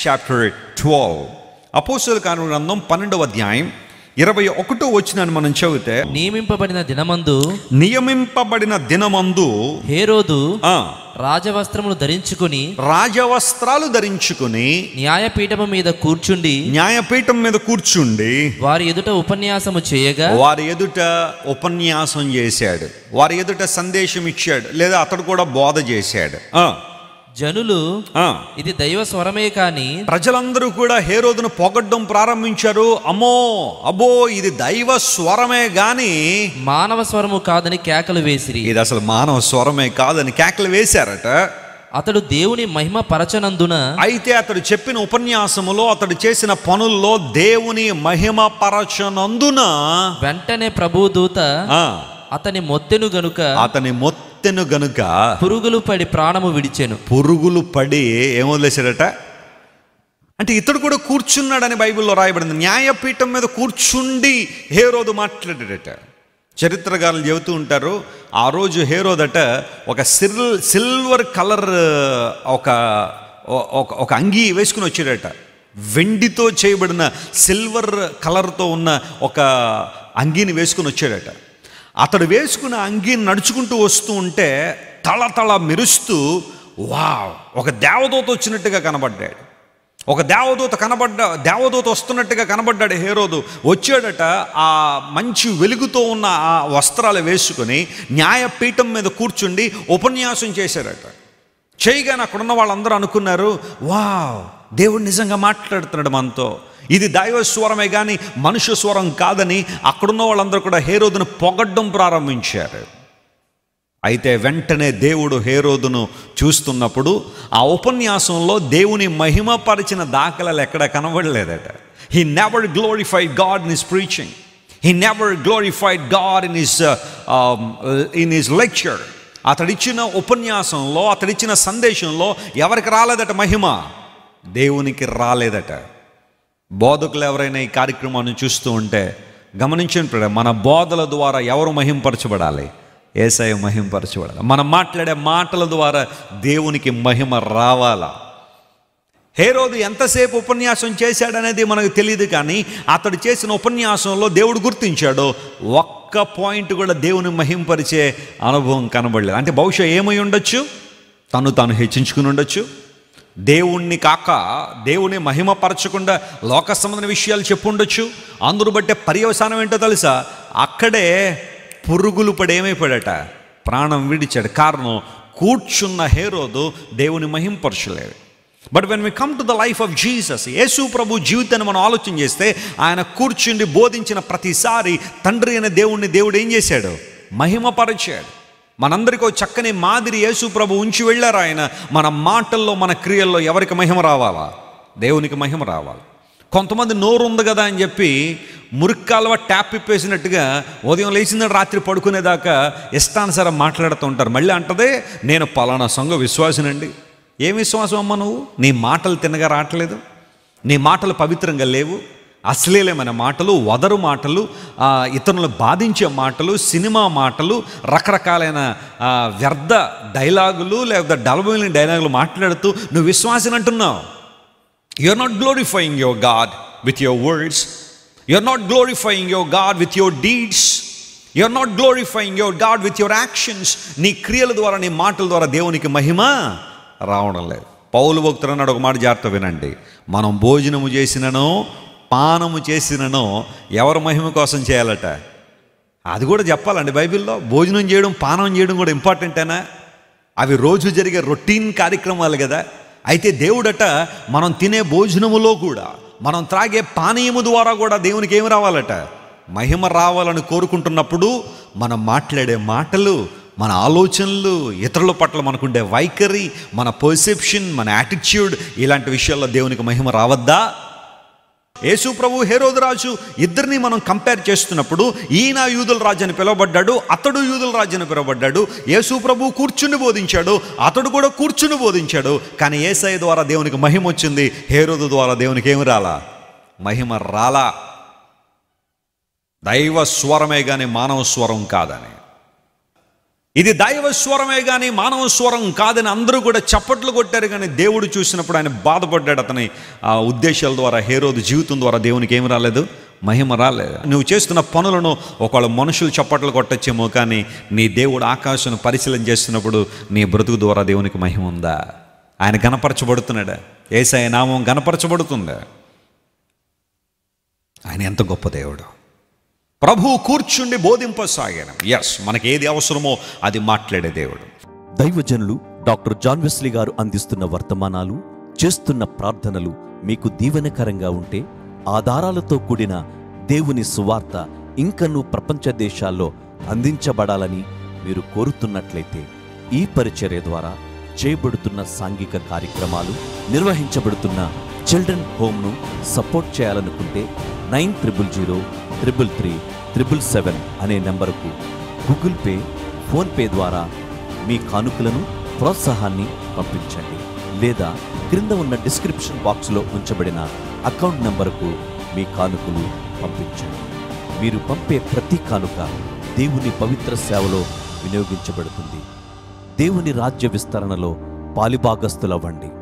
Chapter twelve అపోస్తుల కాను గ్రంథం పన్నెండవ అధ్యాయం ఇరవై ఒకటో వచ్చినాన్ని మనం చదివితే నియమింపబడిన దినమందు నియమింపబడిన దినమందు హేరోదు ఆ, రాజవస్త్రములు ధరించుకుని రాజవస్త్రాలు ధరించుకుని న్యాయపీఠము మీద కూర్చుండి న్యాయపీఠం మీద కూర్చుండి వారి ఎదుట ఉపన్యాసము చేయగా వారి ఎదుట ఉపన్యాసం చేశాడు వారి ఎదుట సందేశం ఇచ్చాడు లేదా అతడు కూడా బోధ చేశాడు ఆ, జనులు ఆ. ఇది దైవ స్వరమే కాని ప్రజలందరూ కూడా హేరోదును పొగడ్డం ప్రారంభించారు అమ్మో అబ్బో ఇది దైవ స్వరమే గాని మానవ స్వరము కాదని కేకలు వేసిరి ఇది అసలు మానవ స్వరమే కాదని కేకలు వేశారట అతడు దేవుని మహిమ పరచనందున అయితే అతడు చెప్పిన ఉపన్యాసములో అతడు చేసిన పనుల్లో దేవుని మహిమ పరచనందున వెంటనే ప్రభు దూత ఆ, అతని మొత్తెను గనుక అతని మొత్తెను గనుక పురుగులు పడి ప్రాణము విడిచెను పురుగులు పడి ఏం వదిలేశాడట అంటే ఇతడు కూడా కూర్చున్నాడని బైబిల్లో రాయబడింది న్యాయపీఠం మీద కూర్చుండి హేరోదు మాట్లాడాడట చరిత్రకారులు చెబుతూ ఉంటారు ఆ రోజు హేరోదట ఒక సిల్ సిల్వర్ కలర్ ఒక ఒక- ఒక అంగీ వేసుకుని వచ్చాడట వెండితో చేయబడిన సిల్వర్ కలర్తో ఉన్న ఒక అంగీని వేసుకుని వచ్చాడట అతడు వేసుకున్న అంగీని నడుచుకుంటూ వస్తూ ఉంటే తళ తళ మెరుస్తూ వావ్ ఒక దేవదూత వచ్చినట్టుగా కనబడ్డాడు ఒక దేవదూత కనబడ్డ దేవదూత వస్తున్నట్టుగా కనబడ్డాడు హేరోదు వచ్చాడట ఆ మంచి వెలుగుతో ఉన్న ఆ వస్త్రాలు వేసుకుని న్యాయపీఠం మీద కూర్చుండి ఉపన్యాసం చేశారట చేయగానే అక్కడున్న వాళ్ళందరూ అనుకున్నారు వావ్ దేవుడు నిజంగా మాట్లాడుతున్నాడు మనతో ఇది దైవ స్వరమే కానీ మనుష్య స్వరం కాదని అక్కడున్న వాళ్ళందరూ కూడా హేరోదును పొగడ్డం ప్రారంభించారు అయితే వెంటనే దేవుడు హేరోదును చూస్తున్నప్పుడు ఆ ఉపన్యాసంలో దేవుని మహిమపరిచిన దాఖలాలు ఎక్కడ కనబడలేదట he never glorified God in his preaching he never glorified God in his in his lecture అతడిచ్చిన ఉపన్యాసంలో అతడిచ్చిన సందేశంలో ఎవరికి రాలేదట మహిమ దేవునికి రాలేదట బోధకులు ఎవరైనా ఈ కార్యక్రమాన్ని చూస్తూ ఉంటే గమనించండి మన బోధల ద్వారా ఎవరు మహింపరచబడాలి ఏసఐ మహింపరచబడాలి మనం మాట్లాడే మాటల ద్వారా దేవునికి మహిమ రావాలా హేరోదు ఎంతసేపు ఉపన్యాసం చేశాడనేది మనకు తెలియదు కానీ అతడు చేసిన ఉపన్యాసంలో దేవుడు గుర్తించాడు ఒక్క పాయింట్ కూడా దేవుని మహింపరిచే అనుభవం కనబడలేదు అంటే బహుశా ఏమై ఉండొచ్చు తను తాను హెచ్చించుకుని ఉండొచ్చు దేవుణ్ణి కాక దేవుని మహిమపరచకుండా లోక సంబంధమైన విషయాలు చెప్పుండొచ్చు అందరూ బట్టే పర్యవసానం ఏంటో తెలుసా అక్కడే పురుగులు పడి ఏమైపోయాడట ప్రాణం విడిచాడు కారణం కూర్చున్న హేరోదు దేవుని మహింపరచలేదు but when we come to the life of Jesus యేసు ప్రభు జీవితాన్ని మనం ఆలోచన చేస్తే ఆయన కూర్చుండి బోధించిన ప్రతిసారి తండ్రి అనే దేవుణ్ణి దేవుడు ఏం చేశాడు మహిమపరిచాడు మనందరికీ ఒక చక్కని మాదిరి యేసు ప్రభు ఉంచి వెళ్ళారు ఆయన మన మాటల్లో మన క్రియల్లో ఎవరికి మహిమ రావాలా దేవునికి మహిమ రావాలి కొంతమంది నోరు ఉంది కదా అని చెప్పి మురిక్కాలువ ట్యాప్ ఇప్పేసినట్టుగా ఉదయం లేచిన రాత్రి పడుకునేదాకా ఇష్టానుసారం మాట్లాడుతూ ఉంటారు మళ్ళీ అంటదే నేను పలానా సంఘ విశ్వాసినండి ఏం విశ్వాసం అమ్మ నువ్వు నీ మాటలు తినగా రావట్లేదు నీ మాటలు పవిత్రంగా లేవు అశ్లీలమైన మాటలు వదరు మాటలు ఆ, ఇతరులను బాధించే మాటలు సినిమా మాటలు రకరకాలైన ఆ, వ్యర్థ డైలాగులు లేకపోతే డలబోయిన డైలాగులు మాట్లాడుతూ నువ్వు విశ్వాసిని అంటున్నావు You're not glorifying your God with your words. You're not glorifying your God with your deeds. You're not glorifying your God with your actions. నీ క్రియల ద్వారా నీ మాటల ద్వారా దేవునికి మహిమ రావడం లేదు పౌలు భక్తులు అన్నాడు ఒక మాట జాగ్రత్త వినండి మనం భోజనము చేసిననో పానము చేసిననో ఎవరి మహిమ కోసం చేయాలట అది కూడా చెప్పాలండి బైబిల్లో భోజనం చేయడం పానం చేయడం కూడా ఇంపార్టెంటేనా అవి రోజు జరిగే రొటీన్ కార్యక్రమాలు కదా అయితే దేవుడట మనం తినే భోజనములో కూడా మనం త్రాగే పానీయము ద్వారా కూడా దేవునికి ఏమి రావాలట మహిమ రావాలని కోరుకుంటున్నప్పుడు మనం మాట్లాడే మాటలు మన ఆలోచనలు ఇతరుల పట్ల మనకుండే వైఖరి మన పర్సెప్షన్ మన యాటిట్యూడ్ ఇలాంటి విషయాల్లో దేవునికి మహిమ రావద్దా యేసు ప్రభు హేరోదు రాజు ఇద్దరిని మనం కంపేర్ చేస్తున్నప్పుడు ఈయన యూదుల రాజు అని పిలువబడ్డాడు అతడు యూదుల రాజు అని పిలువబడ్డాడు యేసు ప్రభు కూర్చుని బోధించాడు అతడు కూడా కూర్చుని బోధించాడు కానీ ఏసఐ ద్వారా దేవునికి మహిమ వచ్చింది హేరోదు ద్వారా దేవునికి ఏమి రాలా మహిమ రాలా దైవ స్వరమే కానీ మానవ స్వరం కాదని ఇది దైవ స్వరమే కానీ మానవ స్వరం కాదని అందరూ కూడా చప్పట్లు కొట్టారు కానీ దేవుడు చూసినప్పుడు ఆయన బాధపడ్డాడు అతని ఆ ఉద్దేశాల ద్వారా హేరోదు జీవితం ద్వారా దేవునికి ఏమి రాలేదు మహిమ రాలేదు నువ్వు చేస్తున్న పనులను ఒకవేళ మనుషులు చప్పట్లు కొట్టచ్చేమో కానీ నీ దేవుడు ఆకాశం పరిశీలన చేస్తున్నప్పుడు నీ బ్రతుకు ద్వారా దేవునికి మహిమ ఉందా ఆయన గణపరచబడుతున్నాడా ఏసఐ నామం గణపరచబడుతుందా ఆయన ఎంత గొప్ప దేవుడు ప్రభు కూర్చుండి బోధింపసాగాను ఎస్ మనకి ఏది అవసరమో అది మాట్లాడే దేవుడు దైవజనులు డాక్టర్ జాన్ వెస్లీ గారు అందిస్తున్న వర్తమానాలు చేస్తున్న ప్రార్థనలు మీకు దీవెనకరంగా ఉంటే ఆధారాలతో కూడిన దేవుని సువార్త ఇంకనూ ప్రపంచ దేశాల్లో అందించబడాలని మీరు కోరుతున్నట్లయితే ఈ పరిచర్య ద్వారా చేయబడుతున్న సాంఘిక కార్యక్రమాలు నిర్వహించబడుతున్న చిల్డ్రన్ హోమ్ను సపోర్ట్ చేయాలనుకుంటే nine triple zero triple three triple seven అనే నెంబరుకు గూగుల్ పే ఫోన్పే ద్వారా మీ కానుకలను ప్రోత్సాహాన్ని పంపించండి లేదా క్రింద ఉన్న డిస్క్రిప్షన్ బాక్స్లో ఉంచబడిన అకౌంట్ నంబరుకు మీ కానుకలు పంపించండి మీరు పంపే ప్రతి కానుక దేవుని పవిత్ర సేవలో వినియోగించబడుతుంది దేవుని రాజ్య విస్తరణలో పాలిభాగస్తులవ్వండి